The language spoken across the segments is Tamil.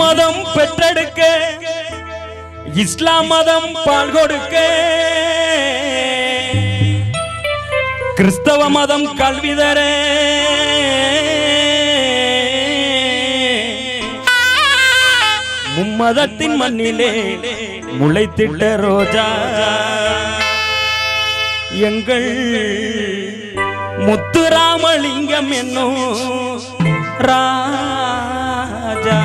மதம் பெற்றெடுக்க இஸ்லாம் மதம் பால் கொடுக்க கிறிஸ்தவ மதம் கல்வி தர மும்மதத்தின் மண்ணிலே முளைத்திட்ட ரோஜா எங்கள் முத்துராமலிங்கம் என்னும் ராஜா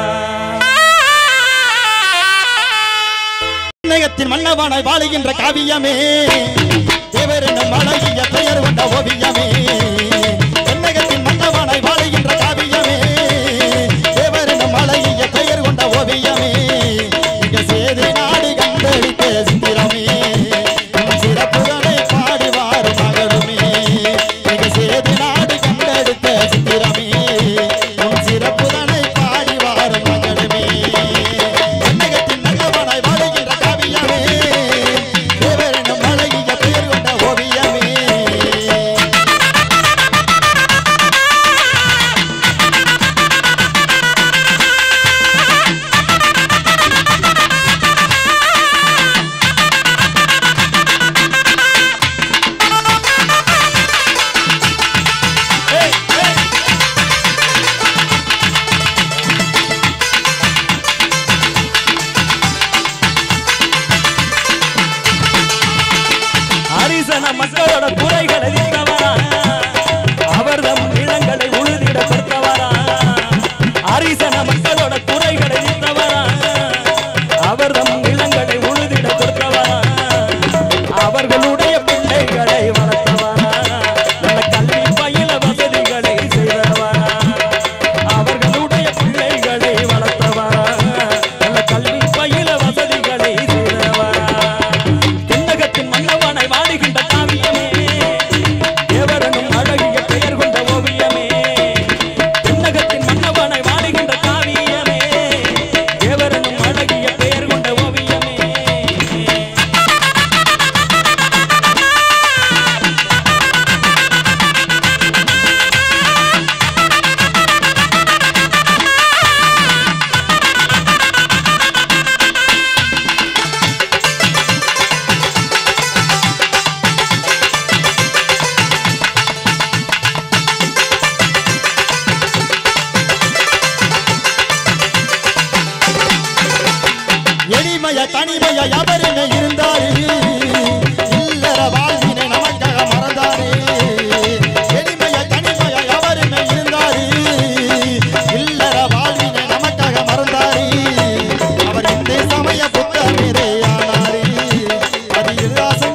தென்னகத்தின் மன்னவனாய் வாழுகின்ற காவியமே தேவரின் அழகிய பெயர் கொண்ட ஓவியமே தென்னகத்தின் மன்னவனாய் வாழுகின்ற காவியமே தேவரின் அழகிய பெயர் கொண்ட ஓவியமே இங்க சேதி நாடு கண்டெடுத்த சித்திரமே உன் சிறப்புகளை பாடி வாரும் மகளுமே இங்க சேதி நாடு கண்டெடுத்த சித்திரமே உன் சிறப்புகளை பாடி வாரும் மகளுமே தென்னகத்தின் நல்லவனாய் வாழுகின்ற காவியமே தேவரின் அழகிய பெயர் கொண்ட ஓவியமே அரிசன மக்களோட குறைகளை தீர்த்தவரா அவர்தம் இளங்களை உழுதிட பெற்றவரா அரிசன மக்களோட குறைகளை தீர்த்தவரா அவர்தம் இளங்களை உழுதிட பெற்றவரா அவர்களுடைய பிள்ளைகளை வளர்த்தவரா நல்ல கல்வி பயில வசதிகளை செய்தவரா அவர்களுடைய பிள்ளைகளை வளர்த்தவரா நல்ல கல்வி பயில வசதிகளை செய்தவரா தென்னகத்தின் மன்னவனை வாடுகின்ற காவியமே தேவரனும் அழகிய பெயர் கொண்ட ஓவியமே தென்னகத்தின் மன்னவனை வாடுகின்ற காவியமே தேவரனும் அழகிய பெயர் கொண்ட ஓவியமே எளிமைய தனிமைய எவருமே இருந்தாரு இல்லற வாழ்வினை நமக்காக மறந்தாரு எளிமைய தனிமைய எவருமே இருந்தாரு இல்லற வாழ்வினை நமக்காக மறந்தாரு அவர் இந்த சமய புத்தமிரையானாரு அது இல்லாசம்